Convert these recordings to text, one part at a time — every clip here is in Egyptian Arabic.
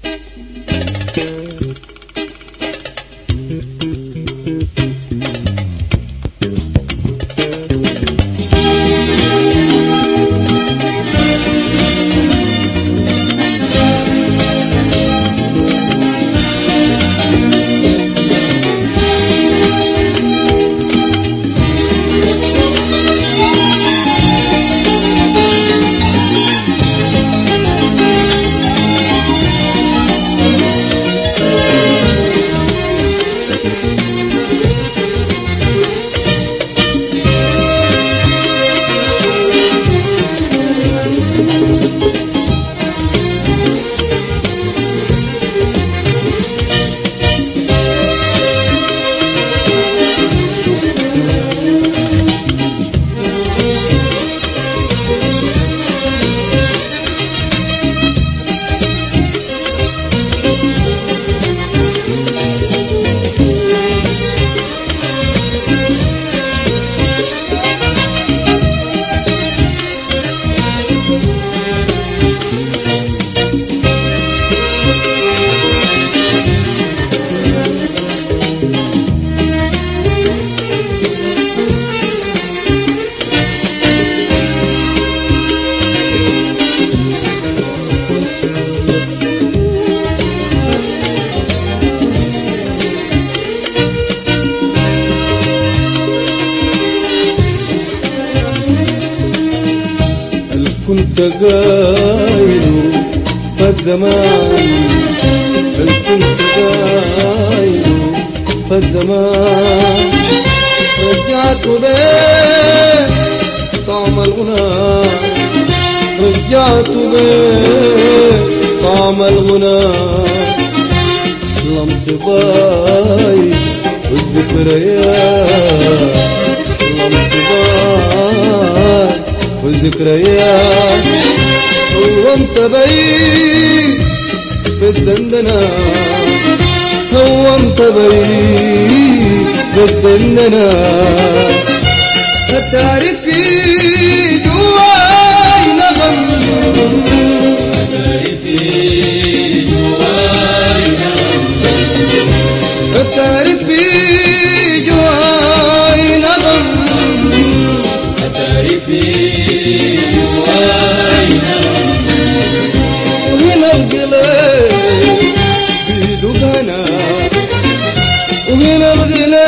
كنت قايل فات زمان هل كنت قايل فات زمان رجعت بيه طعم الغنى رجعت بيه طعم الغنى لمس باي والذكريات لمس باي والذكريات هو انت بعيد بالدندنة هو انت بعيد بالدندنة التعرف في جواي نغم التعرف في جواي نغم وهنا القلب بيدق هنا وهنا القلب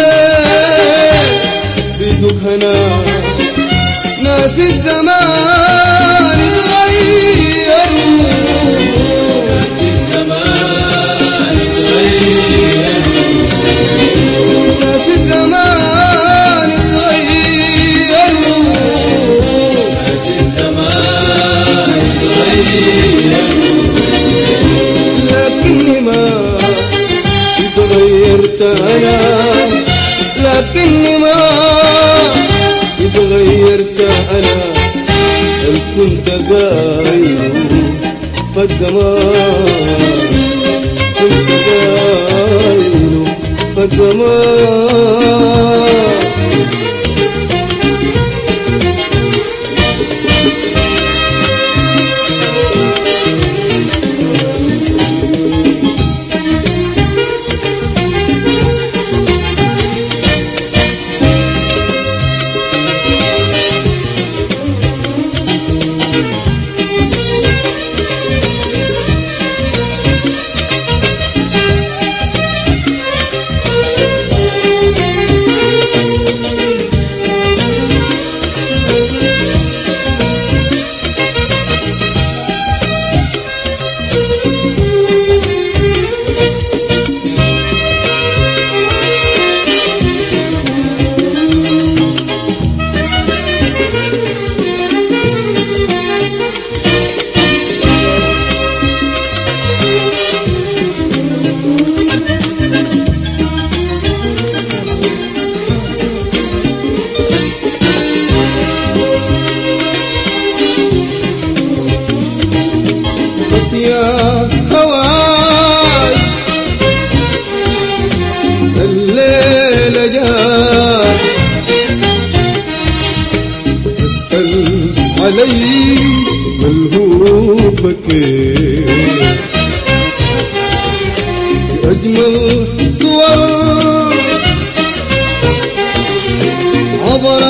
بيدق هنا ناس الزمان اتغيروا ناس الزمان اتغيروا لكني ما اتغيرت انا لكني ما اتغيرت انا هل كنت قايل فات زمان كنت قايل فات زمان أجمل صور عبر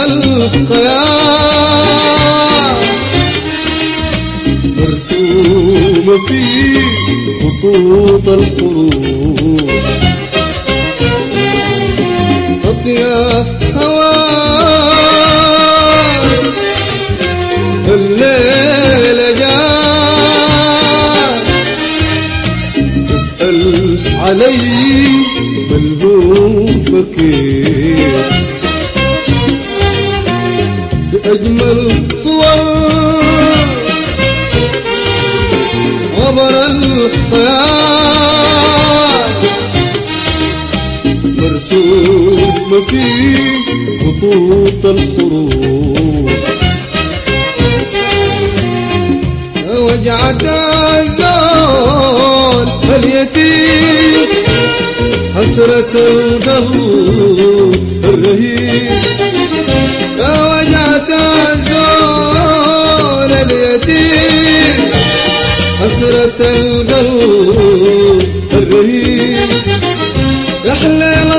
الخيال مرسومة في خطوط الحروف أطيا هواك الليل جاء تسأل علي ملهوفك بأجمل صور عبر الخيال مرسوم في خطوط الحروف وجعت الزول اليتيم حسرة القلب الرهيب يا وجعت الزول اليتيم حسرة القلب الرهيب يا حليل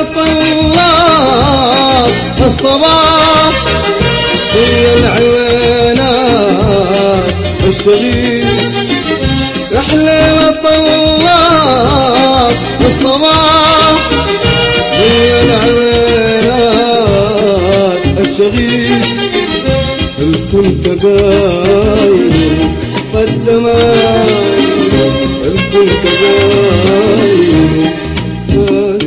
طلاب الصباح هي العوينات الشغيل يا حليل طلاب الصباح هي العوينات الشغيل هل كنت قايل قد زمان هل كنت قايل قد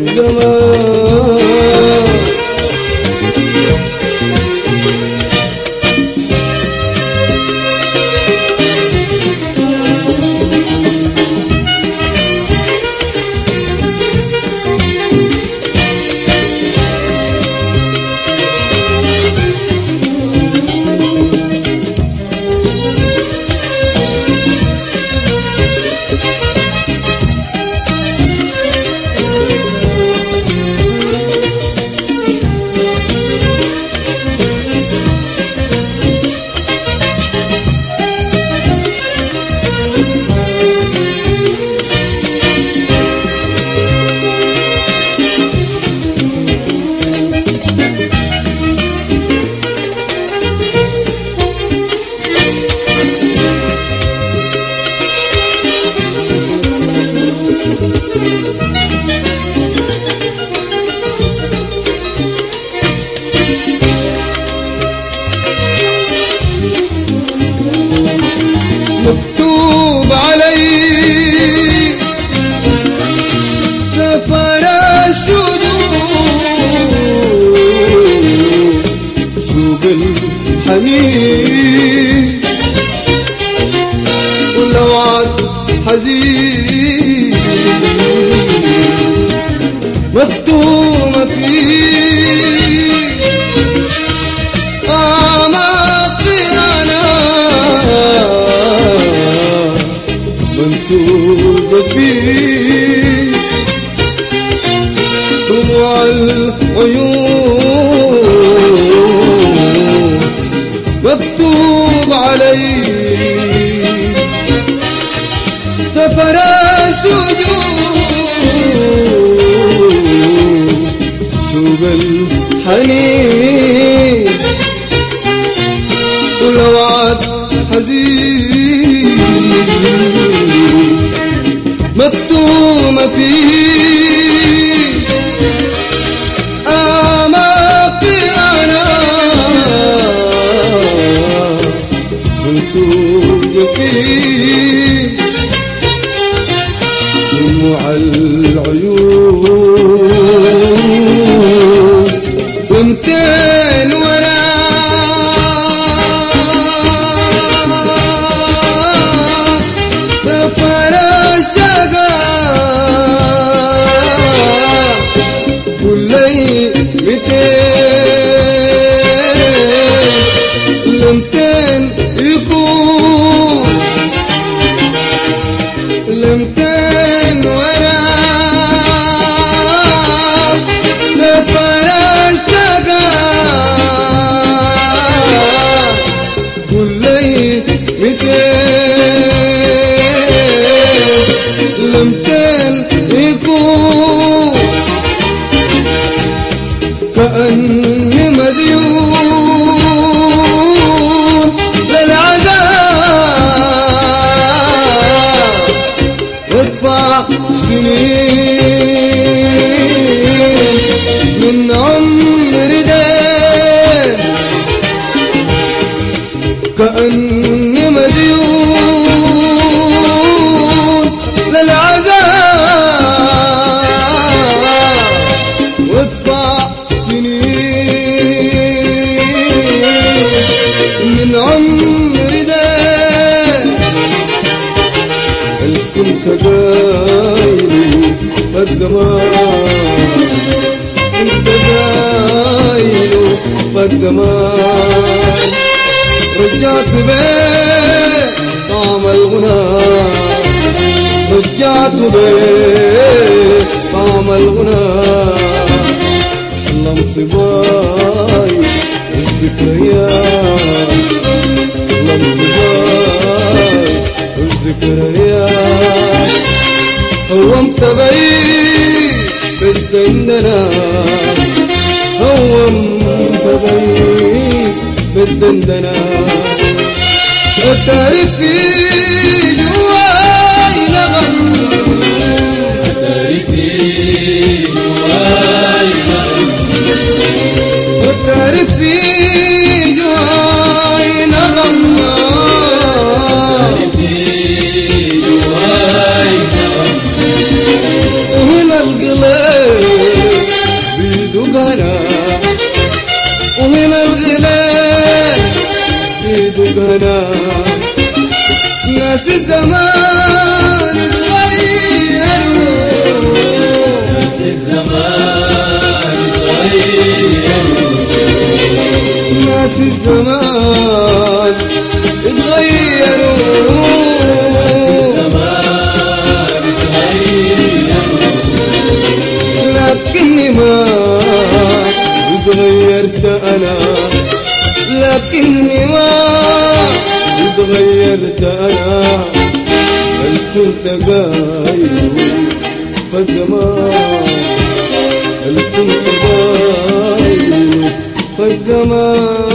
زمان مكتوب علي سفر الشجون شوق الحنين ولو عاد حزين مكتومة فيه أعماقي أنا منسوبة فيه دموع العيون مكتوب علي سفر السجون شوق الحنين ولو عاد حزين مكتومة فيه أعماقي أنا منسوب فيه دموع العيون ومتين ورا سفر الشقا كلي متين لمتين يكون لمتين ورا سفر الشقا كلي متين لمتين يكون وادفع سنين من عمري ده كأني مديون للعذاب وادفع سنين من عمري ده هل كنت قايل فات زمان كنت قايل فات زمان رجعت بيه طعم الغنى رجعت بيه طعم الغنى أحلام صباي الذكريات أحلام صباي الذكريات هومت بعيد بالدندنة هومت بعيد بالدندنة والتعريف في جواي نغم والتعريف في جواي نغم وهنا القلب بيدق هنا وهنا الغلاب بيدق هنا ناس الزمان اتغيروا ناس الزمان اتغيروا لكني ما اتغيرت انا لكني ما اتغيرت انا بل كنت قايل فالزمان بل كنت قايل فالزمان